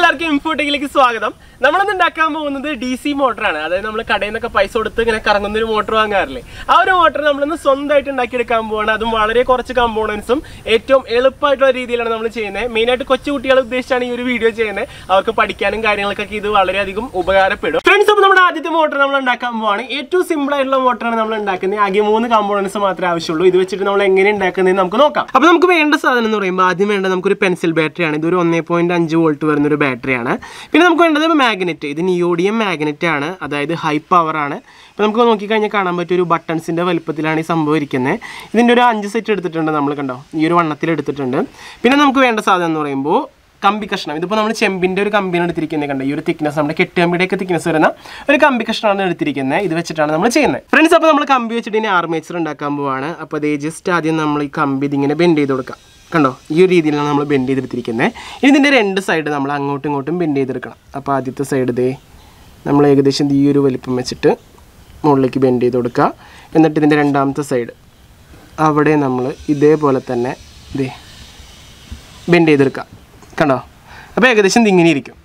എല്ലാവർക്കും ഇൻഫോടെക്കിലേക്ക് സ്വാഗതം നമ്മളിന്ന് ഉണ്ടാക്കാൻ പോകുന്നത് ഡി സി മോട്ടറാണ് അതായത് നമ്മൾ കടയിൽ നിന്നൊക്കെ പൈസ കൊടുത്ത് ഇങ്ങനെ കറങ്ങുന്ന ഒരു മോട്ടർ വാങ്ങാറില്ലേ ആ ഒരു മോട്ടർ നമ്മളിന്ന് സ്വന്തമായിട്ട് ഉണ്ടാക്കിയെടുക്കാൻ പോവാണ് അതും വളരെ കുറച്ച് കമ്പോണൻസും ഏറ്റവും എളുപ്പമായിട്ടുള്ള രീതിയിലാണ് നമ്മൾ ചെയ്യുന്നത് മെയിനായിട്ട് കൊച്ചു കുട്ടികളെ ഉദ്ദേശിച്ചാണ് ഈ ഒരു വീഡിയോ ചെയ്യുന്നത് അവർക്ക് പഠിക്കാനും കാര്യങ്ങൾക്കൊക്കെ ഇത് വളരെയധികം ഉപകാരപ്പെടും ഫ്രണ്ട്സ് അപ്പോൾ നമ്മുടെ ആദ്യത്തെ മോട്ടർ നമ്മൾ ഉണ്ടാക്കാൻ പോവാണ് ഏറ്റവും സിമ്പിൾ ആയിട്ടുള്ള മോട്ടറാണ് നമ്മൾ ഉണ്ടാക്കുന്നത് ആകെ മൂന്ന് കമ്പോണൻസ് മാത്രമേ ആവശ്യമുള്ളൂ ഇത് വെച്ചിട്ട് നമ്മൾ എങ്ങനെ ഉണ്ടാക്കുന്നതെന്ന് നമുക്ക് നോക്കാം അപ്പോൾ നമുക്ക് വേണ്ട സാധനം എന്ന് പറയുമ്പോൾ ആദ്യം വേണ്ടത് നമുക്കൊരു പെൻസിൽ ബാറ്ററിയാണ് ഇതൊരു ഒന്നേ പോയിന്റ് അഞ്ച് വോൾട്ട് വരുന്ന ഒരു ബാറ്ററിയാണ് പിന്നെ നമുക്ക് വേണ്ടത് മാഗ്നറ്റ് ഇത് നിയോഡിയം മാഗ്നറ്റ് ആണ് അതായത് ഹൈ പവർ ആണ് ഇപ്പോൾ നമുക്ക് നോക്കിക്കഴിഞ്ഞാൽ കാണാൻ പറ്റിയ ഒരു ബട്ടൺസിൻ്റെ വലുപ്പത്തിലാണ് ഈ സംഭവം ഇരിക്കുന്നത് ഇതിൻ്റെ ഒരു അഞ്ച് സെറ്റ് എടുത്തിട്ടുണ്ട് നമ്മൾ കണ്ടോ ഈ ഒരു വണ്ണത്തിൽ എടുത്തിട്ടുണ്ട് പിന്നെ നമുക്ക് വേണ്ട സാധനം എന്ന് പറയുമ്പോൾ കമ്പി കഷ്ണം ഇതിപ്പോൾ നമ്മൾ ചെമ്പിൻ്റെ ഒരു കമ്പിയാണ് എടുത്തിരിക്കുന്നത് കണ്ടോ ഈ ഒരു തിക്നെസ് നമ്മുടെ കെട്ടുകമ്പിയുടെയൊക്കെ തിക്നെസ് വരുന്ന ഒരു കമ്പി കഷ്ണമാണ് എടുത്തിരിക്കുന്നത് ഇത് വെച്ചിട്ടാണ് നമ്മൾ ചെയ്യുന്നത് ഫ്രണ്ട്സ് അപ്പോൾ നമ്മൾ കമ്പി വെച്ചിട്ട് ഇനി ആർമേച്ചർ ഉണ്ടാക്കാൻ പോവാണ് അപ്പോൾ അതേ ജസ്റ്റ് ആദ്യം നമ്മൾ ഈ കമ്പി ഇതിങ്ങനെ ബെൻഡ് ചെയ്ത് കൊടുക്കാം കണ്ടോ ഈ ഒരു രീതിയിലാണ് നമ്മൾ ബെൻഡ് ചെയ്തെടുത്തിരിക്കുന്നത് ഇനി ഇതിൻ്റെ രണ്ട് സൈഡ് നമ്മൾ അങ്ങോട്ടും ഇങ്ങോട്ടും ബെൻഡ് ചെയ്തെടുക്കണം അപ്പോൾ ആദ്യത്തെ സൈഡ് ദേ നമ്മൾ ഏകദേശം ഈ ഒരു വലിപ്പം വെച്ചിട്ട് മുകളിലേക്ക് ബെൻഡ് ചെയ്ത് കൊടുക്കുക എന്നിട്ട് ഇതിൻ്റെ രണ്ടാമത്തെ സൈഡ് അവിടെ നമ്മൾ ഇതേപോലെ തന്നെ ഇതേ ബെൻഡ് ചെയ്തെടുക്കുക കണ്ടോ അപ്പോൾ ഏകദേശം ഇത് ഇങ്ങനെ ഇരിക്കും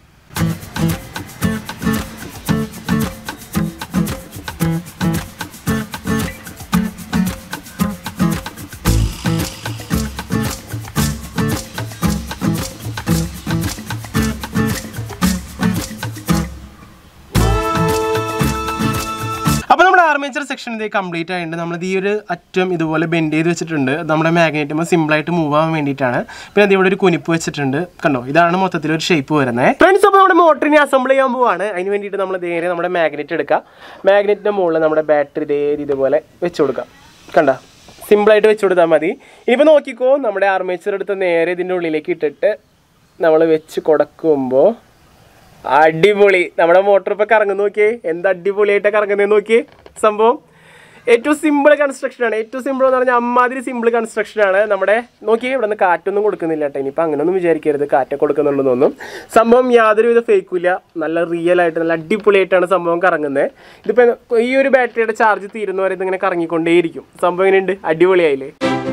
അപ്പോൾ നമ്മുടെ ആർമേച്ചർ സെക്ഷൻ ഇത് കംപ്ലീറ്റ് ആയിട്ടുണ്ട് നമ്മൾ ഈ ഒരു അറ്റം ഇതുപോലെ ബെൻഡ് ചെയ്ത് വെച്ചിട്ടുണ്ട് അത് നമ്മുടെ മാഗ്നറ്റുമ്പോൾ സിമ്പിളായിട്ട് മൂവ് ആവാൻ വേണ്ടിയിട്ടാണ് പിന്നെ അത് ഇവിടെ ഒരു കുനിപ്പ് വെച്ചിട്ടുണ്ട് കണ്ടോ ഇതാണ് മൊത്തത്തിൽ ഒരു ഷേപ്പ് വരുന്നത് ഫ്രണ്ട്സ് അപ്പോൾ നമ്മുടെ മോട്ടറിനെ അസംബിൾ ചെയ്യാൻ പോവാണ് അതിന് വേണ്ടിയിട്ട് നമ്മൾ നേരെ നമ്മുടെ മാഗ്നറ്റ് എടുക്കുക മാഗ്നറ്റിൻ്റെ മുകളിൽ നമ്മുടെ ബാറ്ററി ഇതേ ഇതുപോലെ വെച്ച് കൊടുക്കാം കണ്ടോ സിമ്പിളായിട്ട് വെച്ച് കൊടുത്താൽ മതി ഇനിയിപ്പോൾ നോക്കിക്കോ നമ്മുടെ ആർമേച്ചർ എടുത്ത് നേരെ ഇതിൻ്റെ ഉള്ളിലേക്ക് ഇട്ടിട്ട് നമ്മൾ വെച്ച് കൊടുക്കുമ്പോൾ അടിപൊളി നമ്മുടെ മോട്ടർ ഇപ്പൊ കറങ്ങുന്ന നോക്കിയേ എന്ത് അടിപൊളിയായിട്ട് കറങ്ങുന്നത് നോക്കിയേ സംഭവം ഏറ്റവും സിമ്പിൾ കൺസ്ട്രക്ഷൻ ആണ് ഏറ്റവും സിമ്പിൾ എന്ന് പറഞ്ഞാൽ അമ്മാതിരി സിമ്പിൾ കൺസ്ട്രക്ഷൻ ആണ് നമ്മുടെ നോക്കിയേ ഇവിടെ നിന്ന് കാറ്റൊന്നും കൊടുക്കുന്നില്ല കേട്ടോ ഇനിയിപ്പോൾ അങ്ങനെയൊന്നും വിചാരിക്കരുത് കാറ്റ് കൊടുക്കുന്നുണ്ടെന്നൊന്നും സംഭവം യാതൊരുവിധ ഫേക്കില്ല നല്ല റിയൽ ആയിട്ട് നല്ല അടിപൊളിയായിട്ടാണ് സംഭവം കറങ്ങുന്നത് ഇതിപ്പോൾ ഈ ഒരു ബാറ്ററിയുടെ ചാർജ് തീരുന്നവരെ ഇതിങ്ങനെ കറങ്ങിക്കൊണ്ടേയിരിക്കും സംഭവം ഇങ്ങനെയുണ്ട് അടിപൊളിയായില്ലേ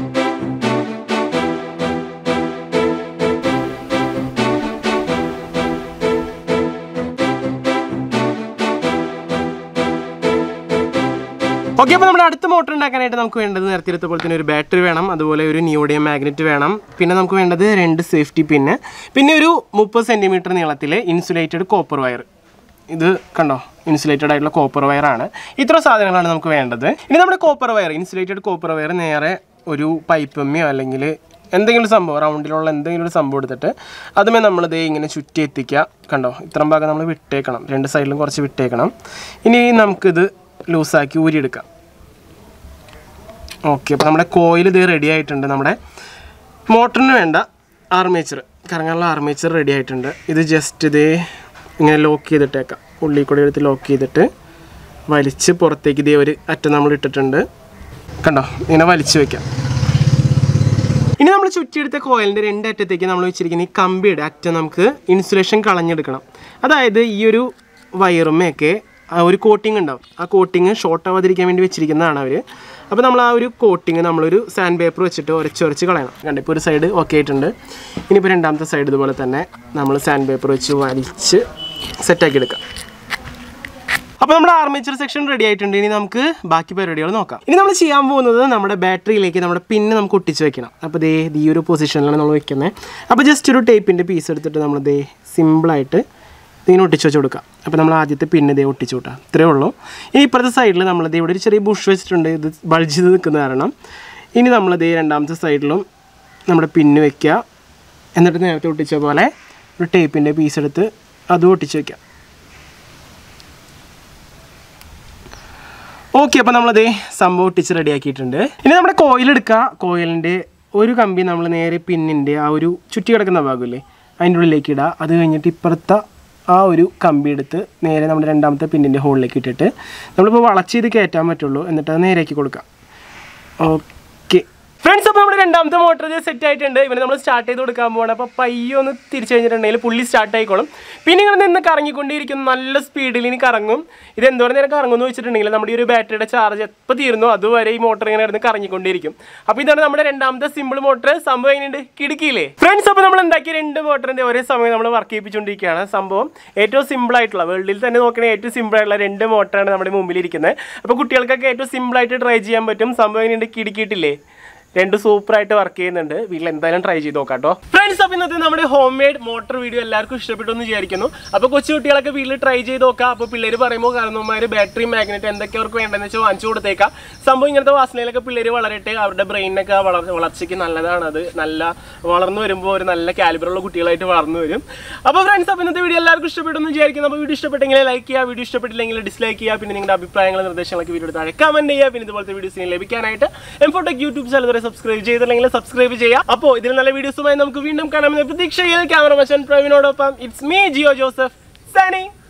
ഓക്കെ അപ്പോൾ നമ്മുടെ അടുത്ത മോട്ടർ ഉണ്ടാക്കാനായിട്ട് നമുക്ക് വേണ്ടത് നേരത്തെ എടുത്ത പോലെ തന്നെ ഒരു ബാറ്ററി വേണം അതുപോലെ ഒരു നിയോഡിയം മാഗ്നറ്റ് വേണം പിന്നെ നമുക്ക് വേണ്ടത് രണ്ട് സേഫ്റ്റി പിന്ന് പിന്നെ ഒരു മുപ്പത് സെൻറ്റിമീറ്റർ നീളത്തിൽ ഇൻസുലേറ്റഡ് കോപ്പർ വയർ ഇത് കണ്ടോ ഇൻസുലേറ്റഡ് ആയിട്ടുള്ള കോപ്പർ വയറാണ് ഇത്ര സാധനങ്ങളാണ് നമുക്ക് വേണ്ടത് ഇനി നമ്മുടെ copper wire insulated copper wire നേരെ ഒരു പൈപ്പമ്മയോ അല്ലെങ്കിൽ എന്തെങ്കിലും സംഭവം റൗണ്ടിലുള്ള എന്തെങ്കിലും ഒരു സംഭവം എടുത്തിട്ട് അതുമേ നമ്മളിത് ഇങ്ങനെ ചുറ്റി എത്തിക്കുക കണ്ടോ ഇത്രയും ഭാഗം നമ്മൾ വിട്ടേക്കണം രണ്ട് സൈഡിലും കുറച്ച് വിട്ടേക്കണം ഇനി നമുക്കിത് ലൂസാക്കി ഊരിയെടുക്കാം ഓക്കെ അപ്പോൾ നമ്മുടെ കോയിൽ ഇത് റെഡി ആയിട്ടുണ്ട് നമ്മുടെ മോട്ടറിന് വേണ്ട ആർമേച്ചർ കറങ്ങാനുള്ള ആർമേച്ചർ റെഡി ആയിട്ടുണ്ട് ഇത് ജസ്റ്റ് ഇത് ഇങ്ങനെ ലോക്ക് ചെയ്തിട്ടേക്കാം ഉള്ളിൽ കൂടെ എടുത്ത് ലോക്ക് ചെയ്തിട്ട് വലിച്ച് പുറത്തേക്ക് ഇതേ ഒരു അറ്റം നമ്മൾ ഇട്ടിട്ടുണ്ട് കണ്ടോ ഇങ്ങനെ വലിച്ചു വെക്കാം ഇനി നമ്മൾ ചുറ്റിയെടുത്ത കോയിലിൻ്റെ രണ്ട് അറ്റത്തേക്ക് നമ്മൾ വെച്ചിരിക്കുന്ന ഈ കമ്പിയുടെ അറ്റം നമുക്ക് ഇൻസുലേഷൻ കളഞ്ഞെടുക്കണം അതായത് ഈ ഒരു വയറുമൊക്കെ ആ ഒരു കോട്ടിങ് ഉണ്ടാവും ആ കോട്ടിങ് ഷോർട്ട് ആവാതിരിക്കാൻ വേണ്ടി വെച്ചിരിക്കുന്നതാണ് അവർ അപ്പോൾ നമ്മൾ ആ ഒരു കോട്ടിങ് നമ്മളൊരു സാൻഡ് പേപ്പർ വെച്ചിട്ട് ഉരച്ചുരച്ച് കളയണം കണ്ടോ ഇപ്പോൾ ഒരു സൈഡ് ഓക്കെ ആയിട്ടുണ്ട് ഇനിയിപ്പോൾ രണ്ടാമത്തെ സൈഡ് ഇതുപോലെ തന്നെ നമ്മൾ സാൻഡ് പേപ്പർ വെച്ച് വലിച്ച് സെറ്റാക്കി എടുക്കാം അപ്പോൾ നമ്മുടെ ആർമേച്ചർ സെക്ഷൻ റെഡി ആയിട്ടുണ്ട് ഇനി നമുക്ക് ബാക്കി പരിപാടികൾ നോക്കാം ഇനി നമ്മൾ ചെയ്യാൻ പോകുന്നത് നമ്മുടെ ബാറ്ററിയിലേക്ക് നമ്മുടെ പിന്ന് നമുക്ക് ഒട്ടിച്ച് വെക്കണം അപ്പോൾ ദേ ഈ ഒരു പൊസിഷനിലാണ് നമ്മൾ വെക്കുന്നത് അപ്പോൾ ജസ്റ്റ് ഒരു ടേപ്പിൻ്റെ പീസ് എടുത്തിട്ട് നമ്മൾ ദേ സിമ്പിളായിട്ട് ഇതിങ്ങനെ ഒട്ടിച്ച് വെച്ച് കൊടുക്കാം അപ്പോൾ നമ്മൾ ആദ്യത്തെ പിന്ന് ദേ ഒട്ടിച്ച് വിട്ടാം ഇത്രയേ ഉള്ളൂ ഇനി ഇപ്പുറത്തെ സൈഡിൽ നമ്മൾ ദേ ഇവിടെ ഒരു ചെറിയ ബുഷ് വെച്ചിട്ടുണ്ട് ഇത് ബൾജ് ചെയ്ത് നിൽക്കുന്ന കാരണം ഇനി നമ്മൾ ദേ രണ്ടാമത്തെ സൈഡിലും നമ്മുടെ പിന്ന് വെക്കുക എന്നിട്ട് നേരത്തെ ഒട്ടിച്ച പോലെ ഒരു ടേപ്പിൻ്റെ പീസ് എടുത്ത് അതും ഒട്ടിച്ച് വെക്കാം ഓക്കെ അപ്പോൾ നമ്മളത് സംഭവം ഒട്ടിച്ച് റെഡിയാക്കിയിട്ടുണ്ട് ഇനി നമ്മുടെ കോയിൽ എടുക്കുക കോയിലിൻ്റെ ഒരു കമ്പി നമ്മൾ നേരെ പിന്നിൻ്റെ ആ ഒരു ചുറ്റി കിടക്കുന്ന ഭാഗമില്ലേ അതിൻ്റെ ഉള്ളിലേക്ക് ഇടുക അത് കഴിഞ്ഞിട്ട് ഇപ്പുറത്തെ ആ ഒരു കമ്പി എടുത്ത് നേരെ നമ്മുടെ രണ്ടാമത്തെ പിന്നിൻ്റെ ഹോളിലേക്ക് ഇട്ടിട്ട് നമ്മളിപ്പോൾ വളച്ച് ചെയ്ത് കയറ്റാൻ പറ്റുള്ളൂ എന്നിട്ട് അത് നേരെയാക്കി കൊടുക്കാം ഓക്കെ ഫ്രണ്ട്സ് അപ്പോൾ നമ്മുടെ രണ്ടാമത്തെ മോട്ടർ സെറ്റ് ആയിട്ടുണ്ട് ഇവന് നമ്മൾ സ്റ്റാർട്ട് ചെയ്ത് കൊടുക്കാൻ പോകണം അപ്പോൾ പയ്യെ ഒന്ന് തിരിച്ചു കഴിഞ്ഞിട്ടുണ്ടെങ്കിൽ പുള്ളി സ്റ്റാർട്ട് ആയിക്കോളും പിന്നെ ഇങ്ങനെ നിന്ന് കറങ്ങിക്കൊണ്ടിരിക്കും നല്ല സ്പീഡിൽ ഇനി കറങ്ങും ഇത് എന്തോരം നേരം കറങ്ങും എന്ന് വെച്ചിട്ടുണ്ടെങ്കിൽ നമ്മുടെ ഈ ഒരു ബാറ്ററിയുടെ ചാർജ് എപ്പോൾ തീരുന്നോ അതുവരെ ഈ മോട്ടർ ഇങ്ങനെ ഇരുന്ന് കറങ്ങിക്കൊണ്ടിരിക്കും അപ്പോൾ ഇതാണ് നമ്മുടെ രണ്ടാമത്തെ സിമ്പിൾ മോട്ടർ സംഭവം എങ്ങനെയുണ്ട് കിടക്കിയില്ലേ ഫ്രണ്ട്സ് അപ്പോൾ നമ്മൾ ഉണ്ടാക്കിയ രണ്ട് മോട്ടറിൻ്റെ ഒരേ സമയം നമ്മൾ വർക്ക് ചെയ്യിപ്പിച്ചുകൊണ്ടിരിക്കുകയാണ് സംഭവം ഏറ്റവും സിമ്പിൾ ആയിട്ടുള്ള വേൾഡിൽ തന്നെ നോക്കണേ ഏറ്റവും സിമ്പിൾ ആയിട്ടുള്ള രണ്ട് മോട്ടറാണ് നമ്മുടെ മുമ്പിൽ ഇരിക്കുന്നത് അപ്പോൾ കുട്ടികൾക്കൊക്കെ ഏറ്റവും സിമ്പിൾ ആയിട്ട് ട്രൈ ചെയ്യാൻ പറ്റും സംഭവം എങ്ങനെയുണ്ട് കിടക്കിയിട്ടില്ലേ രണ്ട് സൂപ്പർ ആയിട്ട് വർക്ക് ചെയ്യുന്നുണ്ട് വീട്ടിൽ എന്തായാലും ട്രൈ ചെയ്ത് നോക്കാം കേട്ടോ ഫ്രണ്ട്സ് അപ്പോൾ ഇന്നത്തെ നമ്മുടെ ഹോം മെയ്ഡ് മോട്ടർ വീഡിയോ എല്ലാവർക്കും ഇഷ്ടപ്പെട്ടു എന്ന് വിചാരിക്കുന്നു അപ്പോൾ കൊച്ചു കുട്ടികളൊക്കെ വീട്ടിൽ ട്രൈ ചെയ്ത് നോക്കാം അപ്പോൾ പിള്ളേർ പറയുമ്പോൾ കാരണവന്മാർ ബാറ്ററി മാഗ്നറ്റ് എന്തൊക്കെ അവർക്ക് വേണ്ടതെന്ന് വെച്ചാൽ വാങ്ങിച്ചു കൊടുത്തേക്കാം സംഭവം ഇങ്ങനത്തെ വാസനയിലൊക്കെ പിള്ളേർ വളരട്ടെ അവരുടെ ബ്രെയിനൊക്കെ വളർ വളർച്ചയ്ക്ക് നല്ലതാണ് അത് നല്ല വളർന്നു വരുമ്പോൾ ഒരു നല്ല കാലിബറുള്ള കുട്ടികളായിട്ട് വളർന്നു വരും അപ്പോൾ ഫ്രണ്ട്സ് അപ്പോൾ ഇന്നത്തെ വീഡിയോ എല്ലാവർക്കും ഇഷ്ടപ്പെട്ടു എന്ന് വിചാരിക്കുന്നു അപ്പോൾ വീഡിയോ ഇഷ്ടപ്പെട്ടെങ്കിൽ ലൈക്ക് ചെയ്യുക വീഡിയോ ഇഷ്ടപ്പെട്ടില്ലെങ്കിൽ ഡിസ്ലൈക്ക് ചെയ്യുക പിന്നെ നിങ്ങളുടെ അഭിപ്രായങ്ങളും നിർദ്ദേശങ്ങളൊക്കെ വീഡിയോ താഴെ കമന്റ് ചെയ്യുക പിന്നെ ഇതുപോലത്തെ വീഡിയോസ് ലഭിക്കാനായിട്ട് എംഫോടെക് യൂട്യൂബ് ചാനൽ വരെ സബ്സ്ക്രൈബ് ചെയ്തില്ലെങ്കിൽ സബ്സ്ക്രൈബ് ചെയ്യുക അപ്പോൾ ഇതിൽ നല്ല വീഡിയോസുമായി നമുക്ക് വീണ്ടും കാണാമെന്ന പ്രതീക്ഷയിൽ ക്യാമറ മച്ചൻ പ്രവീണോടൊപ്പം it's me Jiyo Joseph signing